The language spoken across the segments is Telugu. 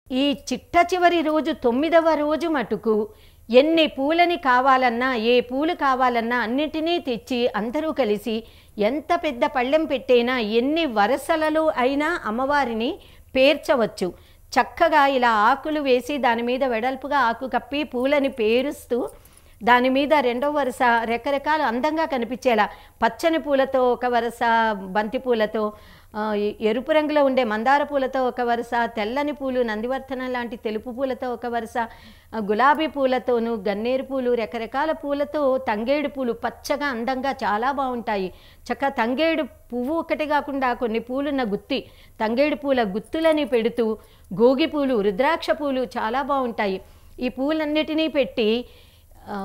ఈ చిట్ట చివరి రోజు తొమ్మిదవ రోజు మటుకు ఎన్ని పూలని కావాలన్నా ఏ పూలు కావాలన్నా అన్నిటినీ తెచ్చి అందరూ కలిసి ఎంత పెద్ద పళ్ళెం పెట్టైనా ఎన్ని వరసలలో అయినా అమ్మవారిని పేర్చవచ్చు చక్కగా ఇలా ఆకులు వేసి దాని మీద వెడల్పుగా ఆకు కప్పి పూలని పేరుస్తూ దాని మీద రెండవ వరుస రకరకాల అందంగా కనిపించేలా పచ్చని పూలతో ఒక వరుస బంతి పూలతో ఆ, ఎరుపు రంగులో ఉండే మందార పూలతో ఒక వరుస తెల్లని పూలు నందివర్ధనం లాంటి తెలుపు పూలతో ఒక వరుస ఆ, గులాబీ పూలతోనూ గన్నేరు పూలు రకరకాల పూలతో తంగేడు పూలు పచ్చగా అందంగా చాలా బాగుంటాయి చక్క తంగేడు పువ్వు ఒకటి కాకుండా కొన్ని పూలున్న గుత్తి తంగేడు పూల గుత్తులని పెడుతూ గోగి పూలు రుద్రాక్ష పూలు చాలా బాగుంటాయి ఈ పూలన్నిటినీ పెట్టి ఆ,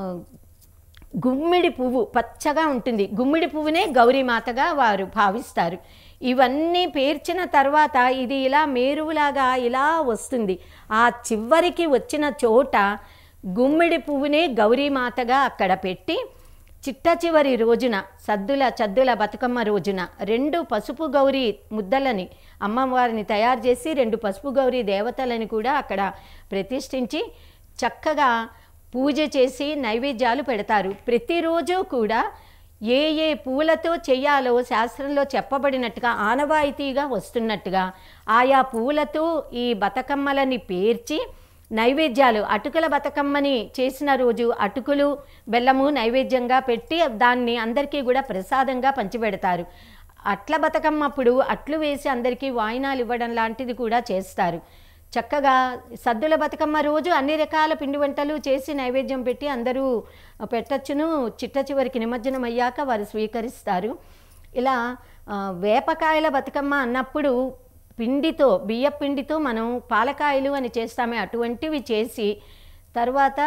గుమ్మిడి పువ్వు పచ్చగా ఉంటుంది గుమ్మిడి పువ్వునే గౌరీమాతగా వారు భావిస్తారు ఇవన్నీ పేర్చిన తర్వాత ఇది ఇలా మేరువులాగా ఇలా వస్తుంది ఆ చివరికి వచ్చిన చోట గుమ్మిడి పువ్వునే గౌరీమాతగా అక్కడ పెట్టి చిట్ట చివరి రోజున సద్దుల చద్దుల బతుకమ్మ రోజున రెండు పసుపు గౌరీ ముద్దలని అమ్మవారిని తయారు చేసి రెండు పసుపు గౌరీ దేవతలని కూడా అక్కడ ప్రతిష్ఠించి చక్కగా పూజ చేసి నైవేద్యాలు పెడతారు ప్రతిరోజు కూడా ఏ ఏ పూలతో చెయ్యాలో శాస్త్రంలో చెప్పబడినట్టుగా ఆనవాయితీగా వస్తున్నట్టుగా ఆయా పూలతో ఈ బతుకమ్మలని పేర్చి నైవేద్యాలు అటుకుల బతుకమ్మని చేసిన రోజు అటుకులు బెల్లము నైవేద్యంగా పెట్టి దాన్ని అందరికీ కూడా ప్రసాదంగా పంచిపెడతారు అట్ల బతుకమ్మ అప్పుడు అట్లు వేసి అందరికీ వాయినాలు ఇవ్వడం లాంటిది కూడా చేస్తారు చక్కగా సద్దుల బతుకమ్మ రోజు అన్ని రకాల పిండి వంటలు చేసి నైవేద్యం పెట్టి అందరూ పెట్టచ్చును చిట్ట చివరికి నిమజ్జనం అయ్యాక వారు స్వీకరిస్తారు ఇలా ఆ, వేపకాయల బతుకమ్మ అన్నప్పుడు పిండితో బియ్య పిండితో మనం పాలకాయలు అని చేస్తామే అటువంటివి చేసి తర్వాత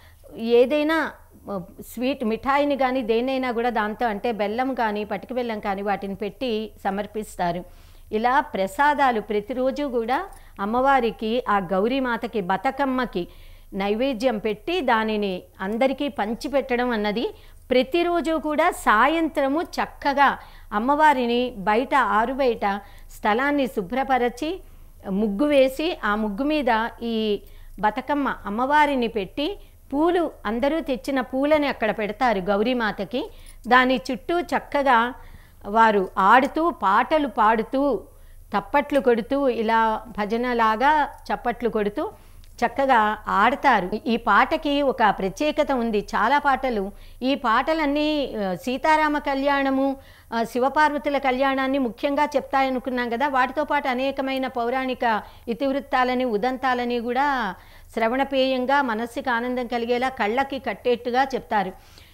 ఏదైనా ఆ, స్వీట్ మిఠాయిని కానీ దేన్నైనా కూడా దాంతో అంటే బెల్లం కానీ పటిక బెల్లం కానీ వాటిని పెట్టి సమర్పిస్తారు ఇలా ప్రసాదాలు ప్రతిరోజు కూడా అమ్మవారికి ఆ గౌరీమాతకి బతకమ్మకి నైవేద్యం పెట్టి దానిని అందరికీ పంచిపెట్టడం అన్నది ప్రతిరోజు కూడా సాయంత్రము చక్కగా అమ్మవారిని బయట ఆరుబయట స్థలాన్ని శుభ్రపరచి ముగ్గు వేసి ఆ ముగ్గు మీద ఈ బతుకమ్మ అమ్మవారిని పెట్టి పూలు అందరూ తెచ్చిన పూలని అక్కడ పెడతారు గౌరీమాతకి దాని చుట్టూ చక్కగా వారు ఆడుతూ పాటలు పాడుతూ తప్పట్లు కొడుతూ ఇలా భజనలాగా చప్పట్లు కొడుతూ చక్కగా ఆడతారు ఈ పాటకి ఒక ప్రత్యేకత ఉంది చాలా పాటలు ఈ పాటలన్నీ ఆ, సీతారామ కళ్యాణము ఆ, శివపార్వతుల కళ్యాణాన్ని ముఖ్యంగా చెప్తాయనుకున్నాం కదా వాటితో పాటు అనేకమైన పౌరాణిక ఇతివృత్తాలని ఉదంతాలని కూడా శ్రవణపేయంగా మనస్సుకి ఆనందం కలిగేలా కళ్ళకి కట్టేట్టుగా చెప్తారు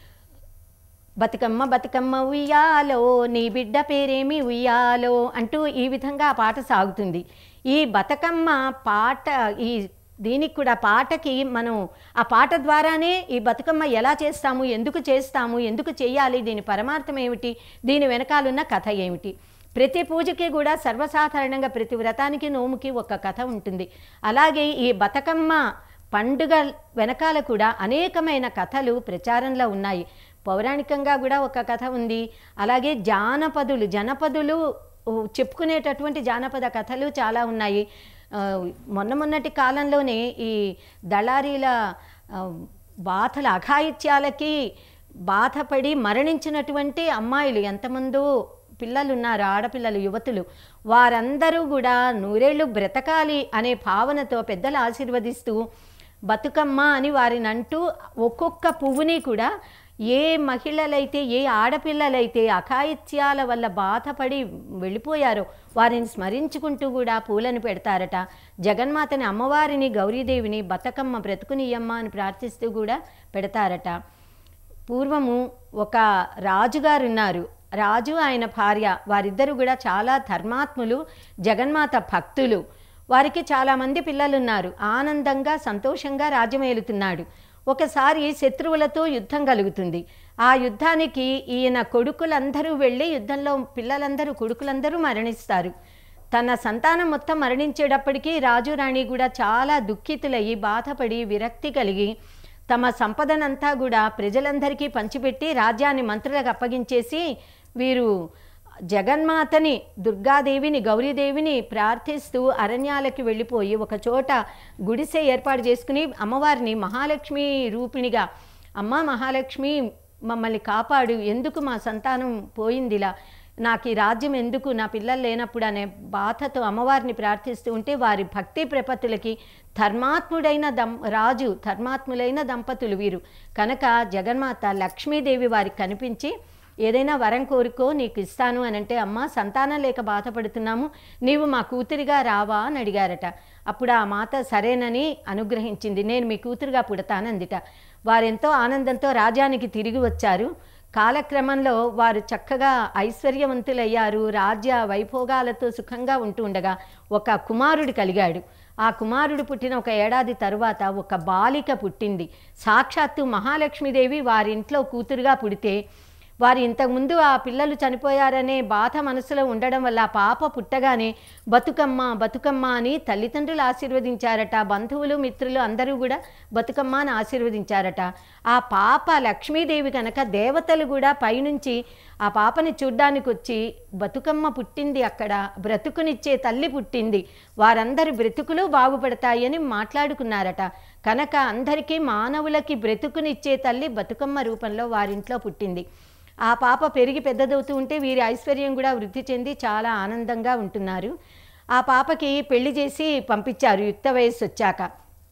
బతుకమ్మ బతుకమ్మ ఉయ్యాలో నీ బిడ్డ పేరేమి ఉయ్యాలో అంటూ ఈ విధంగా ఆ పాట సాగుతుంది ఈ బతుకమ్మ పాట ఈ దీనికి కూడా పాటకి మనం ఆ పాట ద్వారానే ఈ బతుకమ్మ ఎలా చేస్తాము ఎందుకు చేస్తాము ఎందుకు చేయాలి దీని పరమార్థం ఏమిటి దీని వెనకాలన్న కథ ఏమిటి ప్రతి పూజకి కూడా సర్వసాధారణంగా ప్రతి వ్రతానికి నోముకి ఒక కథ ఉంటుంది అలాగే ఈ బతుకమ్మ పండుగ వెనకాల కూడా అనేకమైన కథలు ప్రచారంలో ఉన్నాయి పౌరాణికంగా కూడా ఒక కథ ఉంది అలాగే జానపదులు జనపదులు ఉ, చెప్పుకునేటటువంటి జానపద కథలు చాలా ఉన్నాయి ఆ, మొన్న మొన్నటి కాలంలోనే ఈ దళారీల ఆ, బాధల అఘాయిత్యాలకి బాధపడి మరణించినటువంటి అమ్మాయిలు ఎంతమందో పిల్లలు ఉన్నారు ఆడపిల్లలు యువతులు వారందరూ కూడా నూరేళ్ళు బ్రతకాలి అనే భావనతో పెద్దలు ఆశీర్వదిస్తూ బతుకమ్మ అని వారిని అంటూ ఒక్కొక్క పువ్వుని కూడా ఏ మహిళలైతే ఏ ఆడపిల్లలైతే అకాయిత్యాల వల్ల బాధపడి వెళ్ళిపోయారో వారిని స్మరించుకుంటూ కూడా పూలను పెడతారట జగన్మాతని అమ్మవారిని గౌరీదేవిని బతుకమ్మ బ్రతుకునియమ్మ అని ప్రార్థిస్తూ కూడా పెడతారట పూర్వము ఒక రాజుగారు ఉన్నారు రాజు ఆయన భార్య వారిద్దరూ కూడా చాలా ధర్మాత్ములు జగన్మాత భక్తులు వారికి చాలామంది పిల్లలు ఉన్నారు ఆనందంగా సంతోషంగా రాజ్యం ఏలుతున్నాడు ఒకసారి శత్రువులతో యుద్ధం కలుగుతుంది ఆ యుద్ధానికి ఈయన కొడుకులందరూ వెళ్ళి యుద్ధంలో పిల్లలందరూ కొడుకులందరూ మరణిస్తారు తన సంతానం మొత్తం మరణించేటప్పటికీ రాజు రాణి కూడా చాలా దుఃఖితులయ్యి బాధపడి విరక్తి కలిగి తమ సంపదనంతా కూడా ప్రజలందరికీ పంచిపెట్టి రాజ్యాన్ని మంత్రులకు అప్పగించేసి వీరు జగన్మాతని దుర్గాదేవిని గౌరీదేవిని ప్రార్థిస్తూ అరణ్యాలకి వెళ్ళిపోయి ఒక చోట గుడిసె ఏర్పాటు చేసుకుని అమ్మవారిని మహాలక్ష్మి రూపిణిగా అమ్మ మహాలక్ష్మి మమ్మల్ని కాపాడు ఎందుకు మా సంతానం పోయిందిలా నాకు ఈ రాజ్యం ఎందుకు నా పిల్లలు లేనప్పుడు అనే బాధతో అమ్మవారిని ప్రార్థిస్తూ ఉంటే వారి భక్తి ప్రపత్తులకి ధర్మాత్ముడైన దం రాజు ధర్మాత్ములైన దంపతులు వీరు కనుక జగన్మాత లక్ష్మీదేవి వారికి కనిపించి ఏదైనా వరం కోరుకో నీకు ఇస్తాను అని అంటే అమ్మ సంతానం లేక బాధపడుతున్నాము నీవు మా కూతురిగా రావా అని అడిగారట అప్పుడు ఆ మాత సరేనని అనుగ్రహించింది నేను మీ కూతురుగా పుడతానందిట వారెంతో ఆనందంతో రాజ్యానికి తిరిగి వచ్చారు కాలక్రమంలో వారు చక్కగా ఐశ్వర్యవంతులయ్యారు రాజ్య వైభోగాలతో సుఖంగా ఉంటూ ఉండగా ఒక కుమారుడు కలిగాడు ఆ కుమారుడు పుట్టిన ఒక ఏడాది తరువాత ఒక బాలిక పుట్టింది సాక్షాత్తు మహాలక్ష్మీదేవి వారింట్లో కూతురుగా పుడితే వారు ఇంతకుముందు ఆ పిల్లలు చనిపోయారనే బాధ మనసులో ఉండడం వల్ల ఆ పాప పుట్టగానే బతుకమ్మ బతుకమ్మ అని తల్లిదండ్రులు ఆశీర్వదించారట బంధువులు మిత్రులు అందరూ కూడా బతుకమ్మ అని ఆశీర్వదించారట ఆ పాప లక్ష్మీదేవి కనుక దేవతలు కూడా పైనుంచి ఆ పాపని చూడ్డానికి వచ్చి బతుకమ్మ పుట్టింది అక్కడ బ్రతుకునిచ్చే తల్లి పుట్టింది వారందరి బ్రతుకులు బాగుపడతాయి అని మాట్లాడుకున్నారట కనుక అందరికీ మానవులకి బ్రతుకునిచ్చే తల్లి బతుకమ్మ రూపంలో వారింట్లో పుట్టింది ఆ పాప పెరిగి పెద్దదవుతూ ఉంటే వీరి ఐశ్వర్యం కూడా వృద్ధి చెంది చాలా ఆనందంగా ఉంటున్నారు ఆ పాపకి పెళ్లి చేసి పంపించారు యుక్త వయస్సు వచ్చాక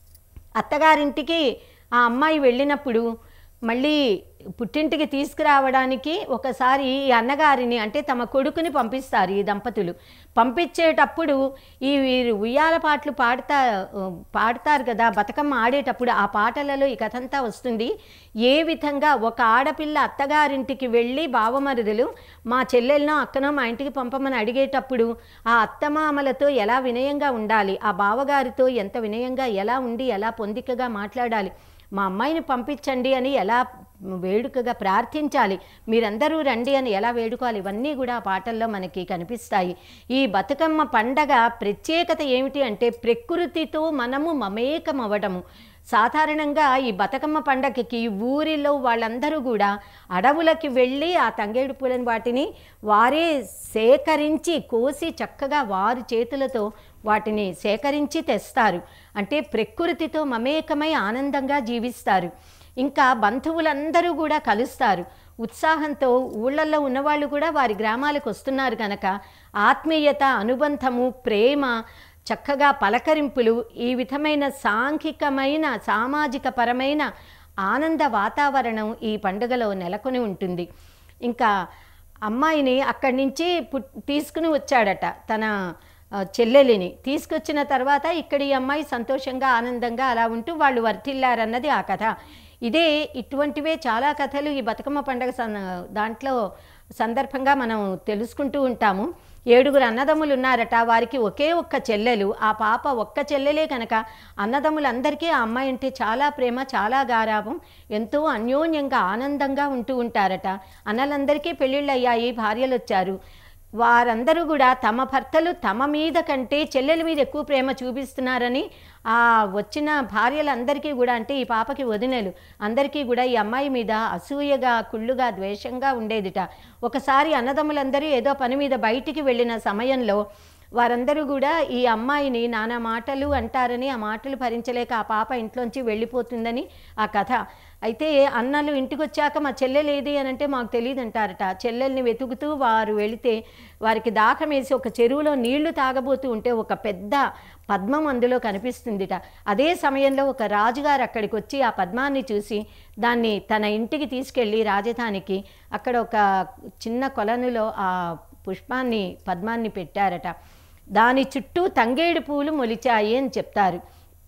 అత్తగారింటికి ఆ అమ్మాయి వెళ్ళినప్పుడు మళ్ళీ పుట్టింటికి తీసుకురావడానికి ఒకసారి ఈ అన్నగారిని అంటే తమ కొడుకుని పంపిస్తారు ఈ దంపతులు పంపించేటప్పుడు ఈ వీరు ఉయ్యాల పాటలు పాడతా పాడతారు కదా బతుకమ్మ ఆడేటప్పుడు ఆ పాటలలో ఈ కథంతా వస్తుంది ఏ విధంగా ఒక ఆడపిల్ల అత్తగారింటికి వెళ్ళి బావమరుదులు మా చెల్లెలనో అక్కనో మా ఇంటికి పంపమని అడిగేటప్పుడు ఆ అత్తమామలతో ఎలా వినయంగా ఉండాలి ఆ బావగారితో ఎంత వినయంగా ఎలా ఉండి ఎలా పొందికగా మాట్లాడాలి మా అమ్మాయిని పంపించండి అని ఎలా వేడుకగా ప్రార్థించాలి మీరందరూ రండి అని ఎలా వేడుకోవాలి ఇవన్నీ కూడా ఆ పాటల్లో మనకి కనిపిస్తాయి ఈ బతుకమ్మ పండగ ప్రత్యేకత ఏమిటి అంటే ప్రకృతితో మనము మమేకం అవ్వడము సాధారణంగా ఈ బతుకమ్మ పండగకి ఊరిలో వాళ్ళందరూ కూడా అడవులకి వెళ్ళి ఆ తంగేడు పూలని వాటిని వారే సేకరించి కోసి చక్కగా వారి చేతులతో వాటిని సేకరించి తెస్తారు అంటే ప్రకృతితో మమేకమై ఆనందంగా జీవిస్తారు ఇంకా బంధువులందరూ కూడా కలుస్తారు ఉత్సాహంతో ఊళ్ళల్లో ఉన్నవాళ్ళు కూడా వారి గ్రామాలకు వస్తున్నారు కనుక ఆత్మీయత అనుబంధము ప్రేమ చక్కగా పలకరింపులు ఈ విధమైన సాంఘికమైన సామాజిక పరమైన ఆనంద వాతావరణం ఈ పండుగలో నెలకొని ఉంటుంది ఇంకా అమ్మాయిని అక్కడి నుంచి పుట్ తీసుకుని వచ్చాడట తన ఆ, చెల్లెలిని తీసుకొచ్చిన తర్వాత ఇక్కడ ఈ అమ్మాయి సంతోషంగా ఆనందంగా అలా ఉంటూ వాళ్ళు వర్తిల్లారన్నది ఆ కథ ఇదే ఇటువంటివే చాలా కథలు ఈ బతుకమ్మ పండగ సన్- దాంట్లో సందర్భంగా మనం తెలుసుకుంటూ ఉంటాము ఏడుగురు అన్నదమ్ములు ఉన్నారట వారికి ఒకే ఒక్క చెల్లెలు ఆ పాప ఒక్క చెల్లెలే కనుక అన్నదమ్ములందరికీ ఆ అమ్మాయి అంటే చాలా ప్రేమ చాలా గారాభం ఎంతో అన్యోన్యంగా ఆనందంగా ఉంటూ ఉంటారట అన్నలందరికీ పెళ్ళిళ్ళు అయ్యాయి భార్యలు వచ్చారు వారందరూ కూడా తమ భర్తలు తమ మీద కంటే చెల్లెల మీద ఎక్కువ ప్రేమ చూపిస్తున్నారని ఆ వచ్చిన భార్యలందరికీ కూడా అంటే ఈ పాపకి వదినలు అందరికీ కూడా ఈ అమ్మాయి మీద అసూయగా కుళ్ళుగా ద్వేషంగా ఉండేదిట ఒకసారి అన్నదమ్ములందరూ ఏదో పని మీద బయటికి వెళ్ళిన సమయంలో వారందరూ కూడా ఈ అమ్మాయిని నానా మాటలు అంటారని ఆ మాటలు భరించలేక ఆ పాప ఇంట్లోంచి వెళ్ళిపోతుందని ఆ కథ అయితే అన్నలు ఇంటికి వచ్చాక మా చెల్లెలేది అని అంటే మాకు తెలియదు అంటారట చెల్లెల్ని వెతుకుతూ వారు వెళితే వారికి దాహం వేసి ఒక చెరువులో నీళ్లు తాగబోతూ ఉంటే ఒక పెద్ద పద్మం అందులో కనిపిస్తుందిట అదే సమయంలో ఒక రాజుగారు అక్కడికి వచ్చి ఆ పద్మాన్ని చూసి దాన్ని తన ఇంటికి తీసుకెళ్ళి రాజధానికి అక్కడ ఒక చిన్న కొలనులో ఆ పుష్పాన్ని పద్మాన్ని పెట్టారట దాని చుట్టూ తంగేడు పూలు మొలిచాయి అని చెప్తారు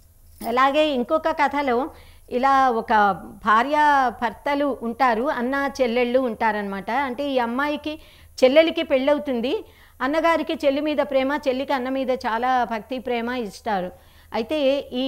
అలాగే ఇంకొక కథలో ఇలా ఒక భార్య భర్తలు ఉంటారు అన్న చెల్లెళ్ళు ఉంటారనమాట అంటే ఈ అమ్మాయికి చెల్లెలికి పెళ్ళవుతుంది అన్నగారికి చెల్లి మీద ప్రేమ చెల్లికి అన్న మీద చాలా భక్తి ప్రేమ ఇస్తారు అయితే ఈ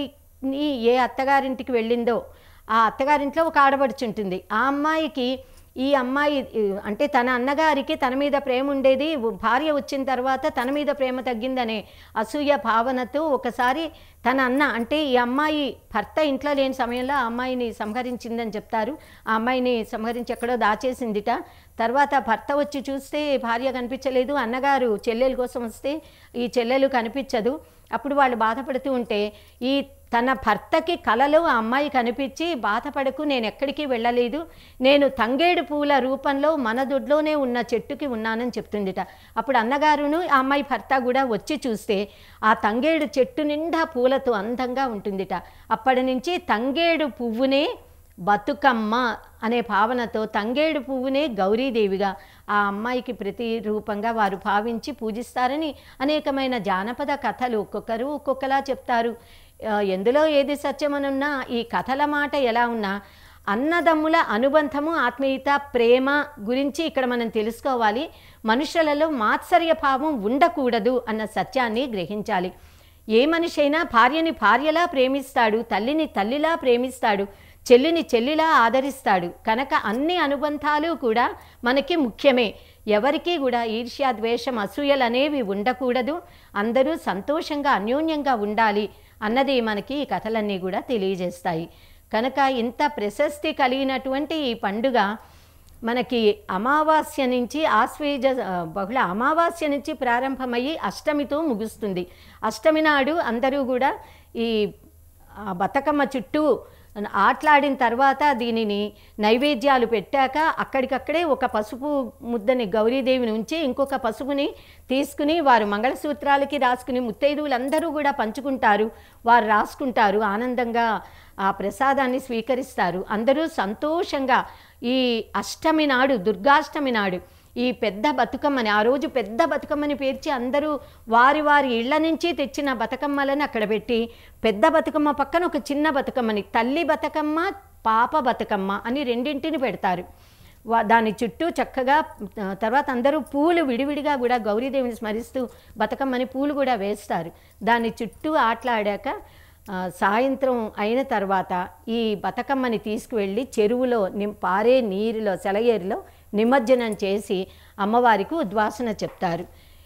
అమ్మాయిని ఏ అత్తగారింటికి వెళ్ళిందో ఆ అత్తగారింట్లో ఒక ఆడపడుచు ఉంటుంది ఆ అమ్మాయికి ఈ అమ్మాయి ఈ, అంటే తన అన్నగారికి తన మీద ప్రేమ ఉండేది భార్య వచ్చిన తర్వాత తన మీద ప్రేమ తగ్గిందనే అసూయ భావనతో ఒకసారి తన అన్న అంటే ఈ అమ్మాయి భర్త ఇంట్లో లేని సమయంలో ఆ అమ్మాయిని సంహరించిందని చెప్తారు ఆ అమ్మాయిని సంహరించి ఎక్కడో దాచేసిందిట తర్వాత భర్త వచ్చి చూస్తే భార్య కనిపించలేదు అన్నగారు చెల్లెల కోసం వస్తే ఈ చెల్లెలు కనిపించదు అప్పుడు వాళ్ళు బాధపడుతూ ఉంటే ఈ తన భర్తకి కలలో ఆ అమ్మాయి కనిపించి బాధపడకు నేను ఎక్కడికి వెళ్ళలేదు నేను తంగేడు పూల రూపంలో మన దొడ్లోనే ఉన్న చెట్టుకి ఉన్నానని చెప్తుందిట అప్పుడు అన్నగారును ఆ అమ్మాయి భర్త కూడా వచ్చి చూస్తే ఆ తంగేడు చెట్టు నిండా పూలతో అందంగా ఉంటుందిట అప్పటి నుంచి తంగేడు పువ్వునే బతుకమ్మ అనే భావనతో తంగేడు పువ్వునే గౌరీదేవిగా ఆ అమ్మాయికి ప్రతి రూపంగా వారు భావించి పూజిస్తారని అనేకమైన జానపద కథలు ఒక్కొక్కరు ఒక్కొక్కలా చెప్తారు ఆ, ఎందులో ఏది సత్యమనున్నా ఈ కథల మాట ఎలా ఉన్నా అన్నదమ్ముల అనుబంధము ఆత్మీయత ప్రేమ గురించి ఇక్కడ మనం తెలుసుకోవాలి మనుషులలో మాత్సర్య భావం ఉండకూడదు అన్న సత్యాన్ని గ్రహించాలి ఏ మనిషి అయినా భార్యని భార్యలా ప్రేమిస్తాడు తల్లిని తల్లిలా ప్రేమిస్తాడు చెల్లిని చెల్లిలా ఆదరిస్తాడు కనుక అన్ని అనుబంధాలు కూడా మనకి ముఖ్యమే ఎవరికీ కూడా ఈర్ష్య ద్వేషం అసూయలు అనేవి ఉండకూడదు అందరూ సంతోషంగా అన్యోన్యంగా ఉండాలి అన్నది మనకి ఈ కథలన్నీ కూడా తెలియజేస్తాయి కనుక ఇంత ప్రశస్తి కలిగినటువంటి ఈ పండుగ మనకి అమావాస్య నుంచి ఆశ్వేజ ఆ, బహుళ అమావాస్య నుంచి ప్రారంభమయ్యి అష్టమితో ముగుస్తుంది అష్టమి నాడు అందరూ కూడా ఈ ఆ బతుకమ్మ చుట్టూ ఆటలాడిన తర్వాత దీనిని నైవేద్యాలు పెట్టాక అక్కడికక్కడే ఒక పసుపు ముద్దని గౌరీదేవిని ఉంచి ఇంకొక పసుపుని తీసుకుని వారు మంగళసూత్రాలకి రాసుకుని ముత్తైదువులందరూ కూడా పంచుకుంటారు వారు రాసుకుంటారు ఆనందంగా ఆ ప్రసాదాన్ని స్వీకరిస్తారు అందరూ సంతోషంగా ఈ అష్టమి నాడు దుర్గాష్టమి నాడు ఈ పెద్ద బతుకమ్మని ఆ రోజు పెద్ద బతుకమ్మని పేర్చి అందరూ వారి వారి ఇళ్ల నుంచి తెచ్చిన బతుకమ్మలను అక్కడ పెట్టి పెద్ద బతుకమ్మ పక్కన ఒక చిన్న బతుకమ్మని తల్లి బతుకమ్మ పాప బతుకమ్మ అని రెండింటిని పెడతారు వా- దాని చుట్టూ చక్కగా ఆ, తర్వాత అందరూ పూలు విడివిడిగా కూడా గౌరీదేవిని స్మరిస్తూ బతుకమ్మని పూలు కూడా వేస్తారు దాని చుట్టూ ఆటలాడాక ఆ, సాయంత్రం అయిన తర్వాత ఈ బతుకమ్మని తీసుకువెళ్ళి చెరువులో నిం పారే నీరులో సెలయేరులో నిమజ్జనం చేసి అమ్మవారికి ఉద్వాసన చెప్తారు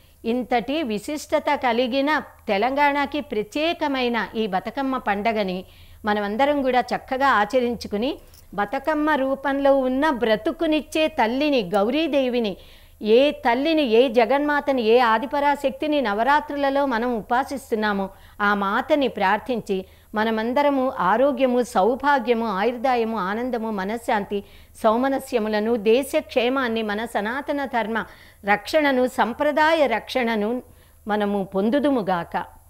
ఇంతటి విశిష్టత కలిగిన తెలంగాణకి ప్రత్యేకమైన ఈ బతుకమ్మ పండగని మనమందరం కూడా చక్కగా ఆచరించుకుని బతుకమ్మ రూపంలో ఉన్న బ్రతుకునిచ్చే తల్లిని గౌరీదేవిని ఏ తల్లిని ఏ జగన్మాతని ఏ ఆదిపరాశక్తిని నవరాత్రులలో మనం ఉపాసిస్తున్నామో ఆ మాతని ప్రార్థించి మనమందరము ఆరోగ్యము సౌభాగ్యము ఆయుర్దాయము ఆనందము మనశ్శాంతి సౌమనస్యములను దేశ క్షేమాన్ని మన సనాతన ధర్మ రక్షణను సంప్రదాయ రక్షణను మనము పొందుదుముగాక